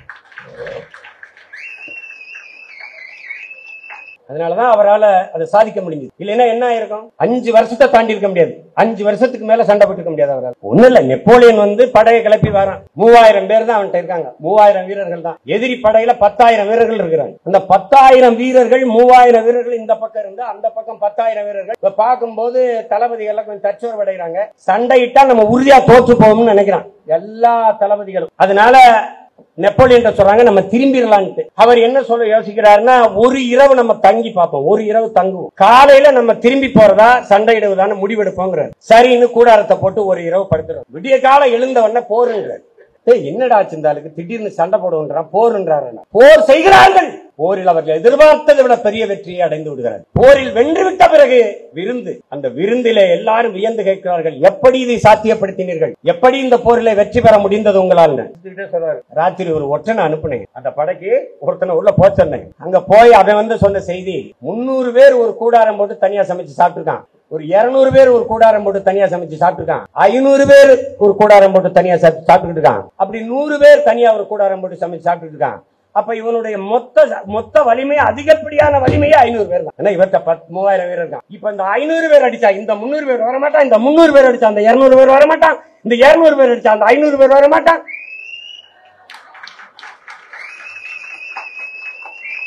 அதனாலதான் அவரால அதை சாதிக்க முடிஞ்சது இல்லைன்னா என்ன ஆயிருக்கும் அஞ்சு வருஷத்தை தாண்டி இருக்க முடியாது அஞ்சு வருஷத்துக்கு மேல சண்டை போட்டுக்க முடியாது அவரால் ஒண்ணு இல்ல நெப்போலியன் வந்து படையை கிளப்பி வரான் மூவாயிரம் பேர் தான் அவன்கிட்ட இருக்காங்க மூவாயிரம் வீரர்கள் தான் எதிரி படையில பத்தாயிரம் வீரர்கள் இருக்கிறாங்க அந்த பத்தாயிரம் வீரர்கள் மூவாயிரம் வீரர்கள் இந்த பக்கம் இருந்து அந்த பக்கம் பத்தாயிரம் வீரர்கள் இப்ப பார்க்கும்போது தளபதிகள் எல்லாம் கொஞ்சம் தற்சோர்வடைகிறாங்க சண்டையிட்டா நம்ம உறுதியா தோற்று போவோம்னு நினைக்கிறான் எல்லா தளபதிகளும் அதனால நெப்போலியன் சொல்றாங்க நம்ம திரும்பிடலான்ட்டு அவர் என்ன சொல்ல யோசிக்கிறாருன்னா ஒரு இரவு நம்ம தங்கி பார்ப்போம் ஒரு இரவு தங்குவோம் காலையில நம்ம திரும்பி போறதா சண்டையிடுவதான முடிவெடுப்போங்கிறார் சரின்னு கூடாரத்தை போட்டு ஒரு இரவு படுத்துறோம் விடிய காலம் எழுந்தவன போருங்கிறார் ஏய் என்னடா ஆச்சு இந்த ஆளுக்கு திடீர்னு சண்டை போடுன்றான் போருன்றாரு போர் செய்கிறார்கள் போரில் அவர்கள் எதிர்பார்த்ததை விட பெரிய வெற்றியை அடைந்து விடுகிறார் போரில் வென்று விட்ட பிறகு விருந்து அந்த விருந்திலே எல்லாரும் வியந்து கேட்கிறார்கள் எப்படி இதை சாத்தியப்படுத்தினீர்கள் எப்படி இந்த போரிலே வெற்றி பெற முடிந்தது உங்களால் சொல்றாரு ராத்திரி ஒரு ஒற்றனை அனுப்புனேன் அந்த படைக்கு ஒருத்தனை உள்ள போக சொன்னேன் அங்க போய் அவன் வந்து சொன்ன செய்தி முன்னூறு பேர் ஒரு கூடாரம் போட்டு தனியா சமைச்சு சாப்பிட்டுருக்கான் ஒரு இருநூறு பேர் ஒரு கூடாரம் போட்டு தனியா சமைச்சு சாப்பிட்டுருக்கான் ஐநூறு பேர் ஒரு கூடாரம் போட்டு தனியா சாப்பிட்டு சாப்பிட்டுட்டு இருக்கான் அப்படி நூறு பேர் தனியா ஒரு கூடாரம் போட்டு சமைச்சு சாப்பிட்டுட்டு இருக்கான் அப்ப இவனுடைய மொத்த மொத்த வலிமை அதிகப்படியான வலிமையே ஐநூறு பேர் தான் ஏன்னா இவர்கிட்ட பத்து மூவாயிரம் பேர் இருக்கான் இப்ப இந்த ஐநூறு பேர் அடிச்சா இந்த முன்னூறு பேர் வரமாட்டான் இந்த முன்னூறு பேர் அடிச்சா அந்த இருநூறு பேர் வரமாட்டான் இந்த இருநூறு பேர் அடிச்சா அந்த ஐநூறு பேர் வரமாட்டான்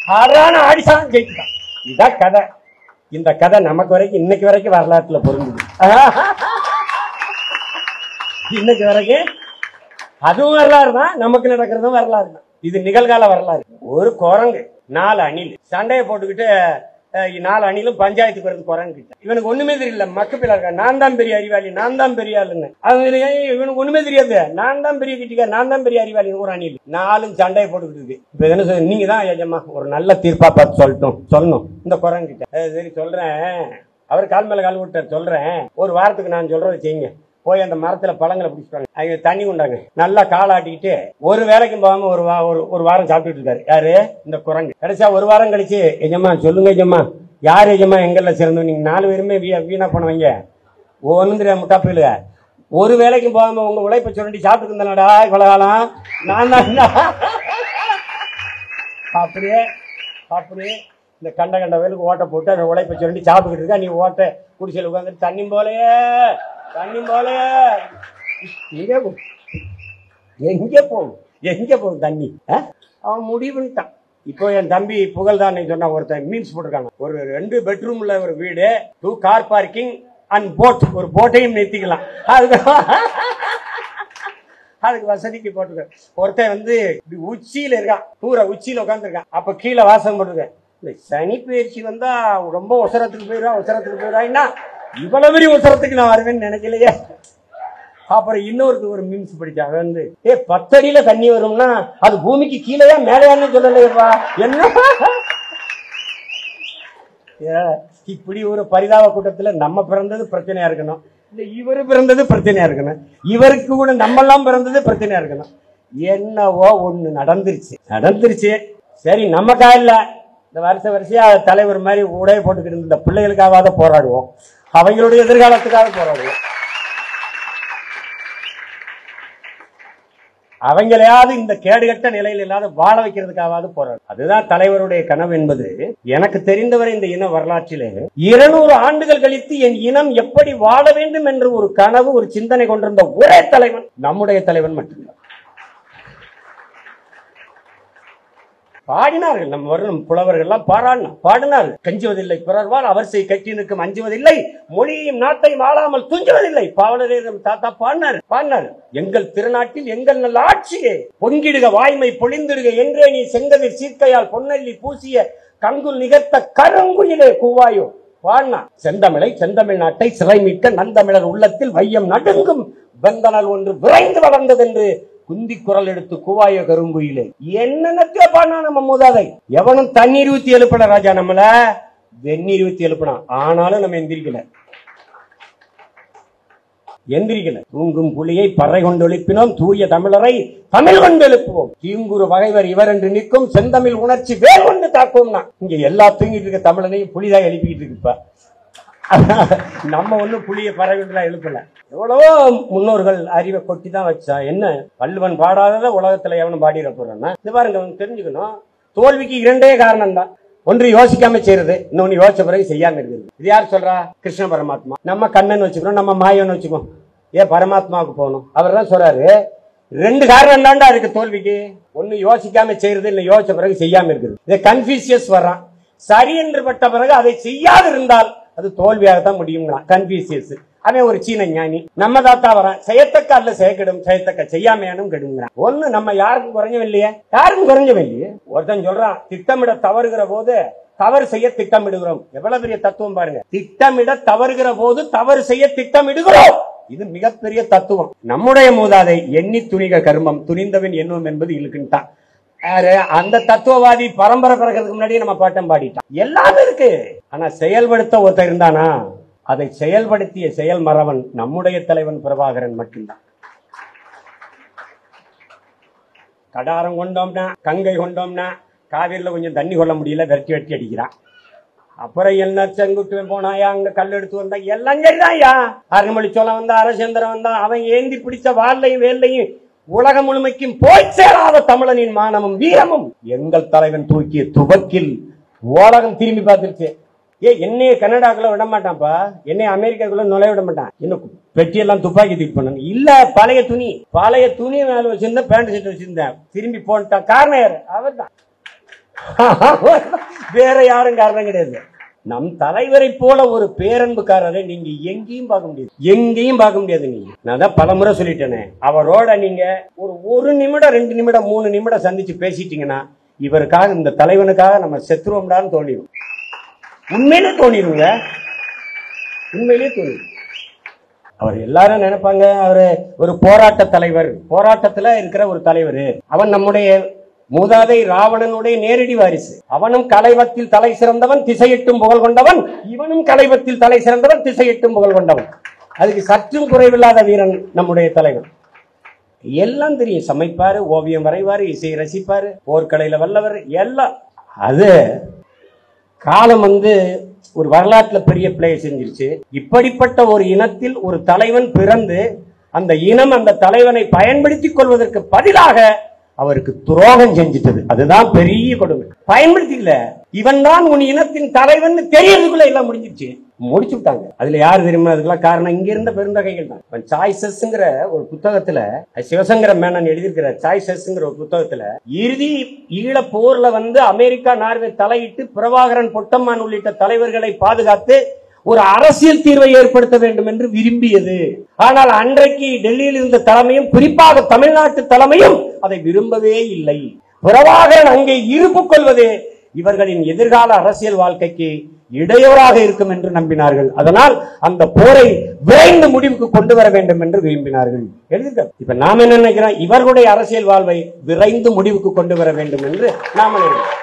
ஹரான ஆடிச்சான் ஜெயிச்சுட்டான் இதான் கதை இந்த கதை நமக்கு வரைக்கும் இன்னைக்கு வரைக்கும் வரலாற்றுல பொருந்துது இன்னைக்கு வரைக்கும் அதுவும் வரலாறு தான் நமக்கு நடக்கிறதும் வரலாறு தான் இது நிகழ்கால வரலாறு ஒரு குரங்கு நாலு அணில் சண்டையை போட்டுக்கிட்டு அஹ், நாலு அணிலும் பஞ்சாயத்துக்கு வருது குரங்கு கிட்ட இவனுக்கு ஒண்ணுமே தெரியல மக்கு பிள்ளை இருக்கா நான் தான் பெரிய அறிவாளி நான் தான் பெரிய ஆளுன்னு அவன் ஏய், இவனுக்கு ஒண்ணுமே தெரியாது நான் தான் பெரிய கிட்டிக்கா நான் தான் பெரிய அறிவாளி ஒரு அணில் நாலும் சண்டையை போட்டுக்கிட்டு இருக்கு இப்ப என்ன சொல்ற நீங்க தான் ஏஜமா ஒரு நல்ல தீர்ப்பா பார்த்து சொல்லட்டும் சொல்லணும் இந்த குரங்கு கிட்ட "அஹ், சரி சொல்றேன் அவர் கால் மேல கால் விட்டார் சொல்றேன் ஒரு வாரத்துக்கு நான் சொல்றதை செய்யுங்க போய் அந்த மரத்துல பழங்களை பிடிச்சிட்டாங்க அவங்க தண்ணி கொண்டாங்க நல்லா காலாட்டிக்கிட்டு ஒரு வேலைக்கும் போகாம ஒரு வா- ஒரு ஒரு வாரம் சாப்பிட்டுட்டு இருக்காரு யாரு இந்த குரங்கு கடைசியா ஒரு வாரம் கழிச்சு எஜமா சொல்லுங்க எஜமா யார் எஜமா எங்கல்ல சேர்ந்தோம் நீங்க நாலு பேருமே வீ- வீணா பண்ணுவீங்க ஒன்றும் தெரியாது முட்டா போயிலுங்க ஒரு வேலைக்கும் போகாம உங்க உழைப்பை சுரண்டி சாப்பிட்டு இருந்தனடா இவ்வளவு காலம் நான் தான் அப்படியே அப்படியே இந்த கண்ட கண்ட வேலுக்கு ஓட்டை போட்டு அந்த உழைப்பை சுரண்டி சாப்பிட்டுக்கிட்டு இருக்கா நீ ஓட்டை குடிசையில் உட்காந்துட்டு தண்ணி போலையே தண்ணி போலையே எங்கே போ எங்கே போகும் எங்கே போகும் தண்ணி ஆ? அவன் முடிவு பண்ணிட்டான் இப்போ என் தம்பி புகழ்தான் சொன்ன ஒருத்தன் மீன்ஸ் போட்டிருக்காங்க ஒரு ரெண்டு பெட்ரூம்ல ஒரு வீடு two car parking and boat ஒரு போட்டையும் நிறுத்திக்கலாம் அதுக்கு அதுக்கு வசதிக்கு போட்டுருக்க ஒருத்தன் வந்து இப்படி உச்சியில இருக்கான் பூரா உச்சியில உட்காந்துருக்கான் அப்ப கீழே வாசம் போட்டுருக்க இந்த சனி பயிற்சி வந்தா ரொம்ப உசரத்துக்கு போயிடுவா உசரத்துக்கு போயிடுவான்னா இவ்வளவு பெரிய உசரத்துக்கு நான் வருவேன்னு நினைக்கலையே அப்புறம் இன்னொருத்தர் ஒரு மீன்ஸ் படிச்சாங்க வந்து ஏ பத்தடியில தண்ணி வரும்னா அது பூமிக்கு கீழேயா மேலேயான்னு சொல்லலையப்பா என்ன ஏ, இப்படி ஒரு பரிதாப கூட்டத்துல நம்ம பிறந்தது பிரச்சனையா இருக்கணும் இல்ல இவரு பிறந்தது பிரச்சனையா இருக்கணும் இவருக்கு கூட நம்ம எல்லாம் பிறந்தது பிரச்சனையா இருக்கணும் என்னவோ ஒண்ணு நடந்துருச்சு நடந்துருச்சு சரி நமக்கா இல்ல இந்த வருஷ வருஷம் தலைவர் மாதிரி உடைய போட்டுக்கிட்டு இருந்த இந்த பிள்ளைகளுக்காக போராடுவோம் அவங்களுடைய எதிர்காலத்துக்காக போராடுவோம் அவங்களையாவது இந்த கேடுகட்ட நிலையில் இல்லாத வாழ வைக்கிறதுக்காவது போராடும் அதுதான் தலைவருடைய கனவு என்பது எனக்கு தெரிந்தவரை இந்த இன வரலாற்றிலே இருநூறு ஆண்டுகள் கழித்து என் இனம் எப்படி வாழ வேண்டும் என்று ஒரு கனவு ஒரு சிந்தனை கொண்டிருந்த ஒரே தலைவன் நம்முடைய தலைவன் மட்டும்தான் பாடினார்கள் நம்ம வரும் புலவர்கள் எல்லாம் பாராடினார் பாடினார்கள் கஞ்சுவதில்லை பிறர்வால் அவர் செய் கட்டி நிற்கும் அஞ்சுவதில்லை மொழியையும் நாட்டையும் ஆளாமல் துஞ்சுவதில்லை பாவலரே நம் தாத்தா பாடினார் பாடினார் எங்கள் திருநாட்டில் எங்கள் நல்ல ஆட்சியே பொங்கிடுக வாய்மை பொழிந்திடுக என்றே நீ செங்கதிர் சீர்க்கையால் பொன்னல்லி பூசிய கங்குல் நிகர்த்த கருங்குயிலே கூவாயோ பாடினா செந்தமிழை செந்தமிழ் நாட்டை சிறை மீட்க நந்தமிழர் உள்ளத்தில் வையம் நடுங்கும் வெந்தனல் ஒன்று விரைந்து வளர்ந்ததென்று குந்தி குரல் எடுத்து கூவாய கருங்குயிலே என்னென்னத்தையோ பாடினா நம்ம மூதாதை எவனும் தண்ணீர் ஊத்தி எழுப்பல ராஜா நம்மள வெந்நீர் ஊத்தி எழுப்பினான் ஆனாலும் நம்ம எந்திரிக்கல எந்திரிக்கல தூங்கும் புலியை பறை கொண்டு எழுப்பினோம் தூய தமிழரை தமிழ் கொண்டு எழுப்புவோம் தீங்குறு வகைவர் இவர் என்று நிற்கும் செந்தமிழ் உணர்ச்சி வேல் கொண்டு தாக்குவோம்னா இங்க எல்லா தூங்கிட்டு இருக்க தமிழனையும் புலிதான் எழுப்பிக்கிட்டு இருக்கு இப்ப நம்ம ஒண்ணும் புளிய பறவைலாம் எழுப்பல எவ்வளவோ முன்னோர்கள் அறிவை கொட்டி தான் வச்சா என்ன வள்ளுவன் பாடாதத உலகத்துல எவனும் பாடிட போறான்னா இது பாருங்க அவனுக்கு தெரிஞ்சுக்கணும் தோல்விக்கு இரண்டே காரணம் தான் ஒன்று யோசிக்காம செய்யறது இன்னொன்னு யோசிச்ச பிறகு செய்யாம இருக்குது இது யார் சொல்றா கிருஷ்ண பரமாத்மா நம்ம கண்ணன் வச்சுக்கிறோம் நம்ம மாயன் வச்சுக்கோம் ஏன் பரமாத்மாவுக்கு போகணும் அவர் தான் சொல்றாரு ரெண்டு காரணம் தான்டா இருக்கு தோல்விக்கு ஒன்னு யோசிக்காம செய்யறது இல்ல யோசிச்ச பிறகு செய்யாம இருக்குது இதை கன்ஃபியூசியஸ் வர்றான் சரி என்று பட்ட பிறகு அதை செய்யாது இருந்தால் அது தோல்வியாகத்தான் முடியுங்கிறான் கன்ஃபியூசியஸ் அவன் ஒரு சீன ஞானி நம்ம தாத்தா வரான் செய்யத்தக்க அல்ல செய்யக்கெடும் செய்யத்தக்க செய்யாமையானும் கெடுங்கிறான் ஒண்ணு நம்ம யாருக்கும் குறைஞ்சவன் இல்லையே யாருக்கும் குறைஞ்சவன் இல்லையே ஒருத்தன் சொல்றான் திட்டமிட தவறுகிற போது தவறு செய்ய திட்டமிடுகிறோம் எவ்வளவு பெரிய தத்துவம் பாருங்க திட்டமிட தவறுகிற போது தவறு செய்ய திட்டமிடுகிறோம் இது மிகப்பெரிய தத்துவம் நம்முடைய மூதாதை எண்ணி துணிக கர்மம் துணிந்தவன் எண்ணுவோம் என்பது இழுக்குன்ட்டான் யாரு அந்த தத்துவவாதி பரம்பரை பிறக்கிறதுக்கு முன்னாடியே நம்ம பாட்டம் பாடிட்டான் எல்லாமே இருக்கு ஆனா செயல்படுத்த ஒருத்தர் இருந்தானா அதை செயல்படுத்திய செயல் மறவன் நம்முடைய தலைவன் பிரபாகரன் மட்டும்தான் கடாரம் கொண்டோம்னா கங்கை கொண்டோம்னா காவிரியில கொஞ்சம் தண்ணி கொள்ள முடியல விரட்டி வெட்டி அடிக்கிறான் அப்புறம் என்ன செங்குட்டு போனாயா அங்க கல் எடுத்து வந்தா எல்லாம் சரிதான்யா அருண்மொழி சோழன் வந்தா அரசேந்திரன் வந்தா அவன் ஏந்தி பிடிச்ச வாள்லையும் வேல்லையும் உலகம் முழுமைக்கும் போய் சேராத தமிழனின் மானமும் வீரமும் எங்கள் தலைவன் தூக்கிய துவக்கில் உலகம் திரும்பி பார்த்துருச்சு ஏ என்னைய கனடாக்குள்ள விட மாட்டான்ப்பா என்னைய அமெரிக்காக்குள்ள நுழைய விட மாட்டான் என்ன பெட்டியெல்லாம் துப்பாக்கி தூக்கி பண்ணாங்க இல்ல பழைய துணி பழைய துணி மேல வச்சிருந்தேன் பேண்ட் ஷர்ட் வச்சிருந்தேன் திரும்பி போன்ட்டான் காரணம் யாரு அவர் தான் வேற யாரும் காரணம் கிடையாது நம் தலைவரை போல ஒரு பேரன்புக்காரரை நீங்க எங்கேயும் பார்க்க முடியாது எங்கேயும் பார்க்க முடியாது நீங்க நான் தான் பலமுறை சொல்லிட்டேனே அவரோட நீங்க ஒரு ஒரு நிமிடம் ரெண்டு நிமிடம் மூணு நிமிடம் சந்திச்சு பேசிட்டீங்கன்னா இவருக்காக இந்த தலைவனுக்காக நம்ம செத்துருவோம்டான்னு தோணிடும் உண்மையிலே தோணிடுங்க உண்மையிலே தோணிடும் அவர் எல்லாரும் நினைப்பாங்க அவரு ஒரு போராட்ட தலைவர் போராட்டத்துல இருக்கிற ஒரு தலைவர் அவன் நம்முடைய மூதாதை ராவணனுடைய நேரடி வாரிசு அவனும் கலைவத்தில் தலை சிறந்தவன் திசையிட்டும் புகழ் கொண்டவன் இவனும் கலைவத்தில் தலை சிறந்தவன் திசையிட்டும் புகழ் கொண்டவன் அதுக்கு சற்றும் குறைவில்லாத வீரன் நம்முடைய தலைவன் எல்லாம் தெரியும் சமைப்பாரு ஓவியம் வரைவாரு இசையை ரசிப்பாரு போர்க்கலையில வல்லவர் எல்லாம் அது காலம் வந்து ஒரு வரலாற்றுல பெரிய பிளே செஞ்சிருச்சு இப்படிப்பட்ட ஒரு இனத்தில் ஒரு தலைவன் பிறந்து அந்த இனம் அந்த தலைவனை பயன்படுத்திக் கொள்வதற்கு பதிலாக அவருக்கு துரோகம் செஞ்சிட்டது அதுதான் பெரிய கொடுமை பயன்படுத்திக்கல இவன் தான் உன் இனத்தின் தலைவன் தெரியறதுக்குள்ள எல்லாம் முடிஞ்சிருச்சு முடிச்சு விட்டாங்க அதுல யார் தெரியுமா அதுக்கெல்லாம் காரணம் இங்க இருந்த பெருந்தகைகள் தான் சாய்ஸஸ்ங்கிற ஒரு புத்தகத்துல சிவசங்கர மேனன் எழுதியிருக்கிற சாய்ஸஸ்ங்கிற ஒரு புத்தகத்துல இறுதி ஈழ போர்ல வந்து அமெரிக்கா நார்வே தலையிட்டு பிரபாகரன் பொட்டம்மான் உள்ளிட்ட தலைவர்களை பாதுகாத்து ஒரு அரசியல் தீர்வை ஏற்படுத்த வேண்டும் என்று விரும்பியது ஆனால் அன்றைக்கு டெல்லியில் இருந்த தலைமையும் குறிப்பாக தமிழ்நாட்டு தலைமையும் அதை விரும்பவே இல்லை பிரபாகரன் அங்கே இருப்பு கொள்வது இவர்களின் எதிர்கால அரசியல் வாழ்க்கைக்கு இடையூறாக இருக்கும் என்று நம்பினார்கள் அதனால் அந்த போரை விரைந்து முடிவுக்கு கொண்டு வர வேண்டும் என்று விரும்பினார்கள் எழுதுக இப்ப நாம என்ன நினைக்கிறோம் இவர்களுடைய அரசியல் வாழ்வை விரைந்து முடிவுக்கு கொண்டு வர வேண்டும் என்று நாம நினைக்கிறோம்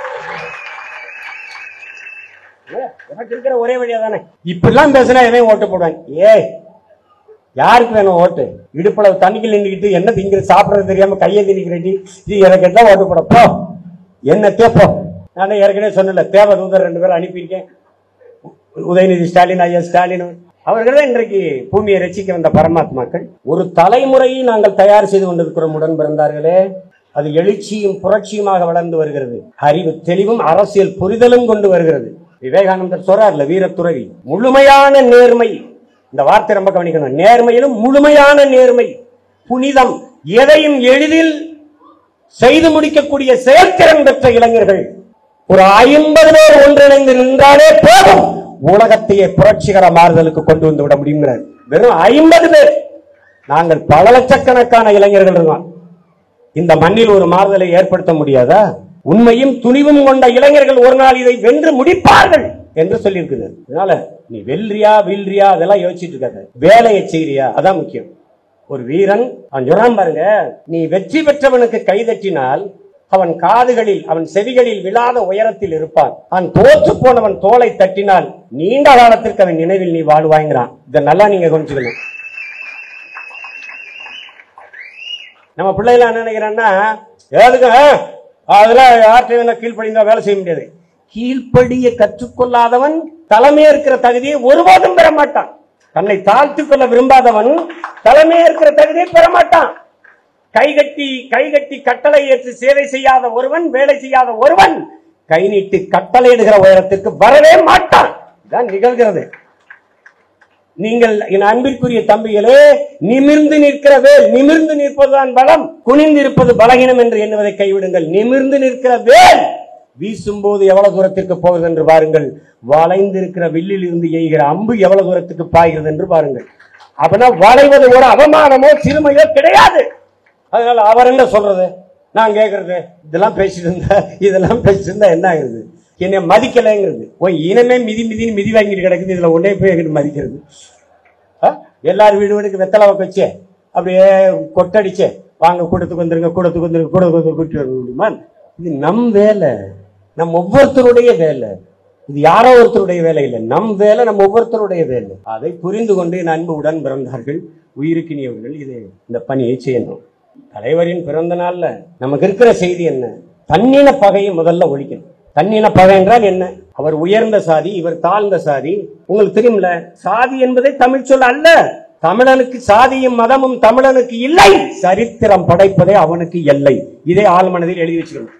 ஏ, எனக்கு இருக்கிற ஒரே வழியா தானே இப்படிலாம் பேசினா எவன் ஓட்டு போடுவான் ஏய் யாருக்கு வேணும் ஓட்டு இடுப்பளவு தண்ணிக்கு நின்றுக்கிட்டு என்ன திங்கிற சாப்பிடறது தெரியாம கையை திணிக்கிறடி இது எனக்கு என்ன ஓட்டு போட போ என்ன தேப்போ நான் ஏற்கனவே சொன்னல தேவ தூதர் ரெண்டு பேரும் அனுப்பியிருக்கேன் உதயநிதி ஸ்டாலின் ஐயா ஸ்டாலின் அவர்கள் தான் இன்றைக்கு பூமியை ரசிக்க வந்த பரமாத்மாக்கள் ஒரு தலைமுறையை நாங்கள் தயார் செய்து கொண்டிருக்கிறோம் உடன் பிறந்தார்களே அது எழுச்சியும் புரட்சியுமாக வளர்ந்து வருகிறது அறிவு தெளிவும் அரசியல் புரிதலும் கொண்டு வருகிறது விவேகானந்தர் சொல்றார்ல வீரத்துறவி முழுமையான நேர்மை இந்த வார்த்தை ரொம்ப கவனிக்கணும் நேர்மையிலும் முழுமையான நேர்மை புனிதம் எதையும் எளிதில் செய்து முடிக்கக்கூடிய செயல்திறன் பெற்ற இளைஞர்கள் ஒரு ஐம்பது பேர் ஒன்றிணைந்து நின்றாலே போதும் உலகத்தையே புரட்சிகர மாறுதலுக்கு கொண்டு வந்து விட முடியுங்கிறார் வெறும் ஐம்பது பேர் நாங்கள் பல லட்சக்கணக்கான இளைஞர்கள் இருக்கோம் இந்த மண்ணில் ஒரு மாறுதலை ஏற்படுத்த முடியாதா உண்மையும் துணிவும் கொண்ட இளைஞர்கள் ஒரு நாள் இதை வென்று முடிப்பார்கள் என்று சொல்லியிருக்குது அதனால நீ வெல்றியா வீழ்றியா அதெல்லாம் யோசிச்சுட்டு இருக்காத வேலையை செய்றியா அதான் முக்கியம் ஒரு வீரன் அவன் சொல்றான் பாருங்க நீ வெற்றி பெற்றவனுக்கு கைதட்டினால் அவன் காதுகளில் அவன் செவிகளில் விழாத உயரத்தில் இருப்பான் அவன் தோற்று போனவன் தோலை தட்டினால் நீண்ட காலத்திற்கு அவன் நினைவில் நீ வாழ்வாய்ங்கிறான் இதை நல்லா நீங்க கொஞ்சிக்கணும் நம்ம பிள்ளைகள் என்ன நினைக்கிறான்னா ஏதுக்கு அதெல்லாம் யார்கிட்ட கீழ்ப்படிந்தா வேலை செய்ய முடியாது கீழ்ப்படிய கற்றுக்கொள்ளாதவன் தலைமை இருக்கிற தகுதியை ஒருபோதும் பெற மாட்டான் தன்னை தாழ்த்திக் கொள்ள விரும்பாதவன் தலைமை இருக்கிற தகுதியை பெற மாட்டான் கைகட்டி கைகட்டி கட்டளை ஏற்று சேவை செய்யாத ஒருவன் வேலை செய்யாத ஒருவன் கை நீட்டி கட்டளையிடுகிற உயரத்திற்கு வரவே மாட்டான் இதான் நிகழ்கிறது நீங்கள் என் அன்பிற்குரிய தம்பிகளே நிமிர்ந்து நிற்கிற வேல் நிமிர்ந்து நிற்பதுதான் பலம் குனிந்து இருப்பது பலகீனம் என்று எண்ணுவதை கைவிடுங்கள் நிமிர்ந்து நிற்கிற வேல் வீசும் போது எவ்வளவு தூரத்திற்கு போகிறது என்று பாருங்கள் வளைந்து இருக்கிற வில்லில் இருந்து எய்கிற அம்பு எவ்வளவு தூரத்துக்கு பாய்கிறது என்று பாருங்கள் அப்படின்னா வளைவது ஒரு அவமானமோ சிறுமையோ கிடையாது அதனால அவர் என்ன சொல்றது நான் கேட்கறது இதெல்லாம் பேசிட்டு இருந்தா இதெல்லாம் பேசிட்டு இருந்தா என்ன ஆகுது என்னை மதிக்கலைங்கிறது ஓ இனமே மிதி மிதின்னு மிதி வாங்கிட்டு கிடக்குது இதுல ஒன்னே போய் எங்கிட்டு மதிக்கிறது ஆ? எல்லார் வீடு வீடுக்கு வெத்தலை வச்சு அப்படியே கொட்டடிச்சு வாங்க கூட்டத்துக்கு வந்துருங்க கூட்டத்துக்கு வந்துருங்க கூட்டத்துக்கு வந்து கூட்டிட்டு வர முடியுமா இது நம் வேலை நம் ஒவ்வொருத்தருடைய வேலை இது யாரோ ஒருத்தருடைய வேலை இல்லை நம் வேலை நம்ம ஒவ்வொருத்தருடைய வேலை அதை புரிந்து கொண்டு என் அன்பு உடன் பிறந்தார்கள் உயிருக்கினியவர்கள் இது இந்த பணியை செய்யணும் தலைவரின் பிறந்த நாள்ல நமக்கு இருக்கிற செய்தி என்ன தன்னின பகையை முதல்ல ஒழிக்கணும் தன்னின பகை என்றால் என்ன அவர் உயர்ந்த சாதி இவர் தாழ்ந்த சாதி உங்களுக்கு தெரியும்ல சாதி என்பதை தமிழ் சொல் அல்ல தமிழனுக்கு சாதியும் மதமும் தமிழனுக்கு இல்லை சரித்திரம் படைப்பதே அவனுக்கு எல்லை இதை ஆழ்மனதில் எழுதி வச்சுக்கணும்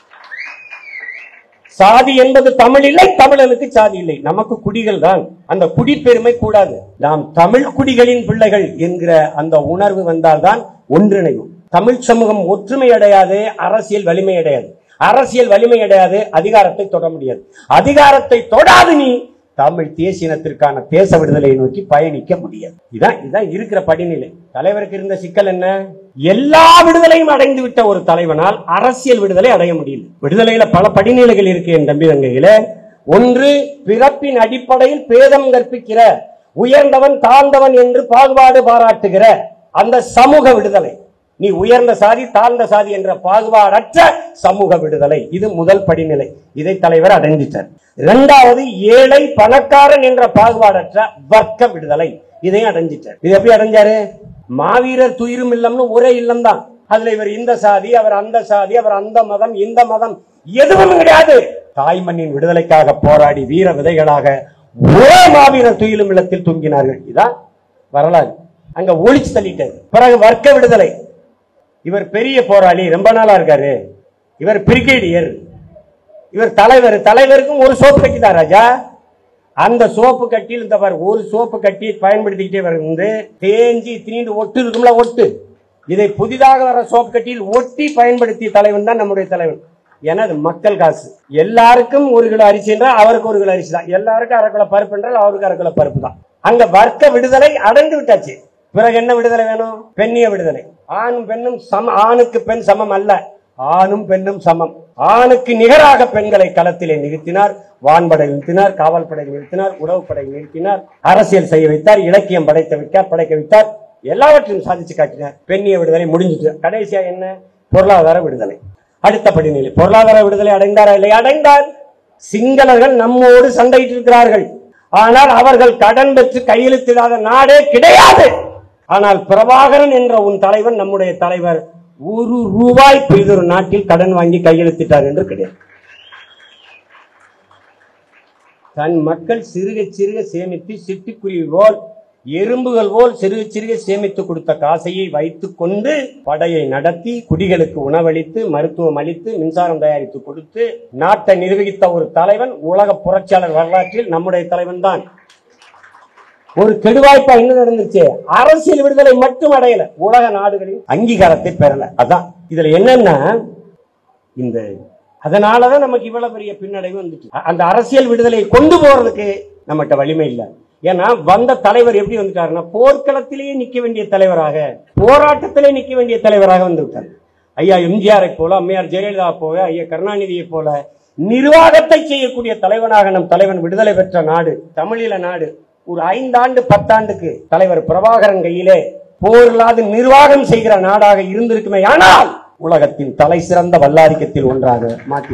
சாதி என்பது தமிழ் இல்லை தமிழனுக்கு சாதி இல்லை நமக்கு குடிகள் தான் அந்த குடிப்பெருமை கூடாது நாம் தமிழ் குடிகளின் பிள்ளைகள் என்கிற அந்த உணர்வு வந்தால்தான் ஒன்றிணையும் தமிழ் சமூகம் ஒற்றுமை அடையாது அரசியல் வலிமை அடையாது அரசியல் வலிமை அடையாது அதிகாரத்தை தொட முடியாது அதிகாரத்தை தொடாது நீ தமிழ் தேசியனத்திற்கான தேச விடுதலையை நோக்கி பயணிக்க முடியாது இதான் இதான் இருக்கிற படிநிலை தலைவருக்கு இருந்த சிக்கல் என்ன எல்லா விடுதலையும் அடைந்து விட்ட ஒரு தலைவனால் அரசியல் விடுதலை அடைய முடியல விடுதலையில பல படிநிலைகள் இருக்கு என் தம்பி தங்கையில ஒன்று பிறப்பின் அடிப்படையில் பேதம் கற்பிக்கிற உயர்ந்தவன் தாழ்ந்தவன் என்று பாகுபாடு பாராட்டுகிற அந்த சமூக விடுதலை நீ உயர்ந்த சாதி தாழ்ந்த சாதி என்ற பாகுபாடற்ற சமூக விடுதலை இது முதல் படிநிலை இதை தலைவர் அடைஞ்சிட்டார் இரண்டாவது ஏழை பணக்காரன் என்ற பாகுபாடற்ற வர்க்க விடுதலை இதையும் அடைஞ்சிட்டார் இது எப்படி அடைஞ்சாரு மாவீரர் துயிரும் இல்லம்னு ஒரே இல்லம் தான் அதுல இவர் இந்த சாதி அவர் அந்த சாதி அவர் அந்த மதம் இந்த மதம் எதுவும் கிடையாது தாய் மண்ணின் விடுதலைக்காக போராடி வீர விதைகளாக ஒரே மாவீரர் துயிலும் இல்லத்தில் தூங்கினார்கள் இதான் வரலாறு அங்க ஒழிச்சு தள்ளிட்டாரு பிறகு வர்க்க விடுதலை இவர் பெரிய போராளி ரொம்ப நாளா இருக்காரு இவர் பிரிகேடியர் இவர் தலைவர் தலைவருக்கும் ஒரு சோப்பு கட்டி தான் ராஜா அந்த சோப்பு கட்டியில் இந்த பாரு ஒரு சோப்பு கட்டி பயன்படுத்திக்கிட்டே வந்து தேஞ்சி தீண்டு ஒட்டு இருக்கும்ல ஒட்டு இதை புதிதாக வர சோப்பு கட்டியில் ஒட்டி பயன்படுத்திய தலைவன் தான் நம்முடைய தலைவன் ஏன்னா அது மக்கள் காசு எல்லாருக்கும் ஒரு கிலோ அரிசி என்றால் அவருக்கு ஒரு கிலோ அரிசி தான் எல்லாருக்கும் அரை கிலோ பருப்பு என்றால் அவருக்கு அரை கிலோ பருப்பு தான் அங்க வர்க்க விடுதலை அடைந்து விட்டாச்சு பிறகு என்ன விடுதலை வேணும் பெண்ணிய விடுதலை ஆணும் பெண்ணும் சம ஆணுக்கு பெண் சமம் அல்ல ஆணும் பெண்ணும் சமம் ஆணுக்கு நிகராக பெண்களை களத்திலே நிறுத்தினார் வான்படை நிறுத்தினார் காவல்படை நிறுத்தினார் உளவுப்படை நிறுத்தினார் அரசியல் செய்ய வைத்தார் இலக்கியம் படைத்த வைத்தார் படைக்க வைத்தார் எல்லாவற்றையும் சாதிச்சு காட்டினார் பெண்ணிய விடுதலை முடிஞ்சிட்டு கடைசியா என்ன பொருளாதார விடுதலை அடுத்த படிநிலை பொருளாதார விடுதலை அடைந்தாரா இல்லை அடைந்தார் சிங்களர்கள் நம்மோடு சண்டையிட்டு இருக்கிறார்கள் ஆனால் அவர்கள் கடன் பெற்று கையெழுத்திடாத நாடே கிடையாது ஆனால் பிரபாகரன் என்ற உன் தலைவன் நம்முடைய தலைவர் ஒரு ரூபாய் பெய்தொரு நாட்டில் கடன் வாங்கி கையெழுத்திட்டார் என்று கிடையாது தன் மக்கள் சிறுக சிறுக சேமித்து சிட்டுக்குருவி போல் எறும்புகள் போல் சிறுக சிறுக சேமித்து கொடுத்த காசையை வைத்துக் கொண்டு படையை நடத்தி குடிகளுக்கு உணவளித்து மருத்துவம் அளித்து மின்சாரம் தயாரித்து கொடுத்து நாட்டை நிர்வகித்த ஒரு தலைவன் உலக புரட்சியாளர் வரலாற்றில் நம்முடைய தலைவன் தான் ஒரு கெடுவாய்ப்பா என்ன நடந்துச்சு அரசியல் விடுதலை மட்டும் அடையல உலக நாடுகளின் அங்கீகாரத்தை பெறல அதான் இதுல என்னன்னா இந்த அதனாலதான் நமக்கு இவ்வளவு பெரிய பின்னடைவு வந்துச்சு அ- அந்த அரசியல் விடுதலையை கொண்டு போறதுக்கு நம்மகிட்ட வலிமை இல்ல ஏன்னா வந்த தலைவர் எப்படி வந்துட்டாருன்னா போர்க்களத்திலேயே நிக்க வேண்டிய தலைவராக போராட்டத்திலே நிக்க வேண்டிய தலைவராக வந்து விட்டார் ஐயா எம்ஜிஆரை போல அம்மையார் ஜெயலலிதா போல ஐயா கருணாநிதியை போல நிர்வாகத்தை செய்யக்கூடிய தலைவனாக நம் தலைவன் விடுதலை பெற்ற நாடு தமிழீழ நாடு ஒரு ஐந்தாண்டு பத்தாண்டுக்கு தலைவர் பிரபாகரன் கையிலே போரில்லாது நிர்வாகம் செய்கிற நாடாக இருந்திருக்குமே ஆனால் உலகத்தின் தலை சிறந்த வல்லாதிக்கத்தில் ஒன்றாக மாற்றி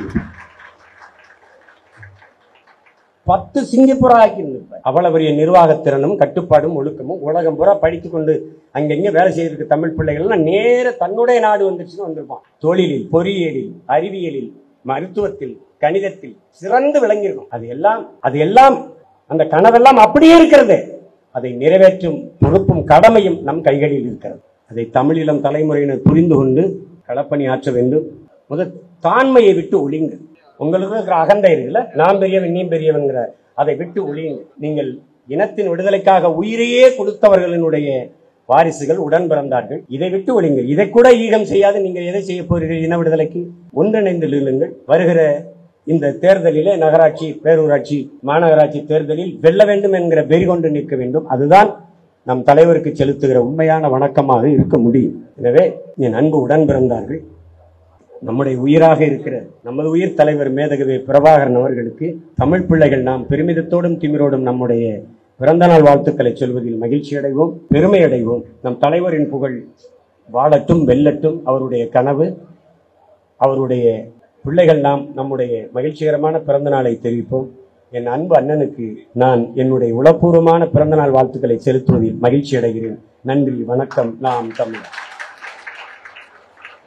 பத்து சிங்கப்பூரா ஆக்கியிருந்திருப்பார் அவ்வளவு பெரிய நிர்வாகத்திறனும் கட்டுப்பாடும் ஒழுக்கமும் உலகம் பூரா படித்துக் கொண்டு அங்கங்க வேலை செய்திருக்க தமிழ் பிள்ளைகள்லாம் நேர தன்னுடைய நாடு வந்துருச்சுன்னு வந்திருப்பான் தொழிலில் பொறியியலில் அறிவியலில் மருத்துவத்தில் கணிதத்தில் சிறந்து விளங்கியிருக்கும் அது எல்லாம் அது எல்லாம் அந்த கனவெல்லாம் அப்படியே இருக்கிறது அதை நிறைவேற்றும் பொறுப்பும் கடமையும் நம் கைகளில் இருக்கிறது அதை தமிழிலம் தலைமுறையினர் புரிந்து கொண்டு களப்பணி ஆற்ற வேண்டும் முதல் தாண்மையை விட்டு ஒளிங்க உங்களுக்கு இருக்கிற அகந்தை இருக்குல்ல நான் பெரியவன் நீ பெரியவன்கிற அதை விட்டு ஒளியுங்க நீங்கள் இனத்தின் விடுதலைக்காக உயிரையே கொடுத்தவர்களினுடைய வாரிசுகள் உடன் பிறந்தார்கள் இதை விட்டு ஒளிங்க இதை கூட ஈகம் செய்யாது நீங்கள் எதை செய்ய போறீர்கள் இன விடுதலைக்கு ஒன்றிணைந்து நில்லுங்கள் வருகிற இந்த தேர்தலிலே நகராட்சி பேரூராட்சி மாநகராட்சி தேர்தலில் வெல்ல வேண்டும் என்கிற வெறி கொண்டு நிற்க வேண்டும் அதுதான் நம் தலைவருக்கு செலுத்துகிற உண்மையான வணக்கமாக இருக்க முடியும் எனவே என் அன்பு உடன் பிறந்தார்கள் நம்முடைய உயிராக இருக்கிற நமது உயிர் தலைவர் மேதகவே பிரபாகரன் அவர்களுக்கு தமிழ் பிள்ளைகள் நாம் பெருமிதத்தோடும் திமிரோடும் நம்முடைய பிறந்தநாள் வாழ்த்துக்களை சொல்வதில் மகிழ்ச்சி அடைவோம் பெருமை அடைவோம் நம் தலைவரின் புகழ் வாழட்டும் வெல்லட்டும் அவருடைய கனவு அவருடைய பிள்ளைகள் நாம் நம்முடைய மகிழ்ச்சிகரமான பிறந்த நாளை தெரிவிப்போம் என் அன்பு அண்ணனுக்கு நான் என்னுடைய உளப்பூர்வமான பிறந்தநாள் வாழ்த்துக்களை செலுத்துவதில் மகிழ்ச்சி அடைகிறேன் நன்றி வணக்கம் நாம் தமிழர்